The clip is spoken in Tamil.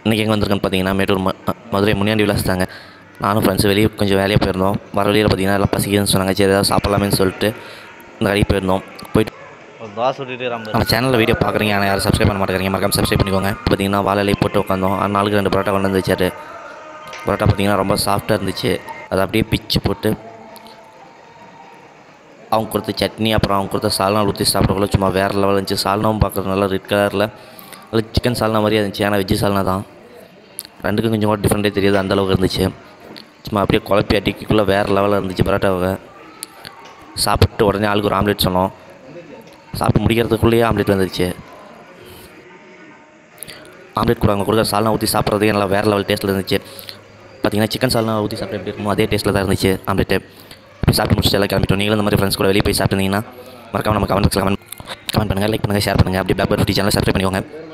இன்றைக்கி எங்கே வந்திருக்கேன்னு பார்த்தீங்கன்னா மேட்டூர் ம மதுரை முனியாண்டி விலாஸ் தாங்க நானும் ஃப்ரெண்ட்ஸ் வெளியே கொஞ்சம் வேலையாக போயிருந்தோம் வர வழியில் பார்த்தீங்கன்னா எல்லாம் பசிக்குதுன்னு சொன்னாங்க சரி ஏதாவது சாப்பிட்லாமேன்னு சொல்லிட்டு இந்த கடைக்கு போயிருந்தோம் போயிட்டு ஒரு தோசை சுட்டுட்டு ரொம்ப நம்ம சேனலில் வீடியோ பார்க்குறீங்க ஆனால் யாரும் சப்ஸ்கிரைப் பண்ண மாட்டேங்கிறீங்க மறக்காம சப்ஸ்கிரைப் பண்ணிக்கோங்க இப்போ பார்த்தீங்கன்னா வாழை இலை போட்டு உட்காந்தோம் ஆறு நாளுக்கு ரெண்டு பரோட்டா கொண்டு வந்து வச்சாரு பரோட்டா பார்த்தீங்கன்னா ரொம்ப சாஃப்டாக இருந்துச்சு அதை அப்படியே பிச்சு போட்டு அவங்க கொடுத்த சட்னி அப்புறம் அவங்க கொடுத்த சால்னா ஊற்றி சாப்பிடக்குள்ள சும்மா வேறு லெவல் இருந்துச்சு சால்னாவும் பார்க்குறது நல்லா ரெட் கலரில் அது சிக்கன் சால்னா மாதிரியே இருந்துச்சு ஆனால் வெஜ்ஜு சால்னா தான் ரெண்டுக்கும் கொஞ்சம் கூட டிஃப்ரெண்ட்டே தெரியாது அந்த அளவுக்கு இருந்துச்சு சும்மா அப்படியே குழப்பி அடிக்கக்குள்ளே வேறு லெவலில் இருந்துச்சு பரோட்டாவை சாப்பிட்டு உடனே ஆளுக்கு ஒரு ஆம்லேட் சொன்னோம் சாப்பிட்டு முடிக்கிறதுக்குள்ளேயே ஆம்லேட் வந்துருச்சு ஆம்லேட் கூட அவங்க கொடுக்குற சால்னா ஊற்றி சாப்பிட்றதுக்கே நல்லா வேறு லெவல் டேஸ்ட்டில் இருந்துச்சு பார்த்தீங்கன்னா சிக்கன் சால்னா ஊற்றி சாப்பிட்டு எப்படி இருக்குமோ அதே டேஸ்ட்டில் தான் இருந்துச்சு ஆம்லேட்டு அப்படி சாப்பிட்டு முடிச்சுட்டு எல்லாம் கிளம்பிட்டோம் நீங்களும் இந்த மாதிரி ஃப்ரெண்ட்ஸ் கூட வெளியே போய் சாப்பிட்டீங்கன்னா மறக்காம நம்ம கமெண்ட் கமெண்ட் கமெண்ட் பண்ணுங்கள் லைக் பண்ணுங்கள் ஷேர் பண்ணுங்கள் அப்படி பிளாக் பர்ஃபி சேனல் சப்ஸ்கிரைப் பண்ணிக்கோங்க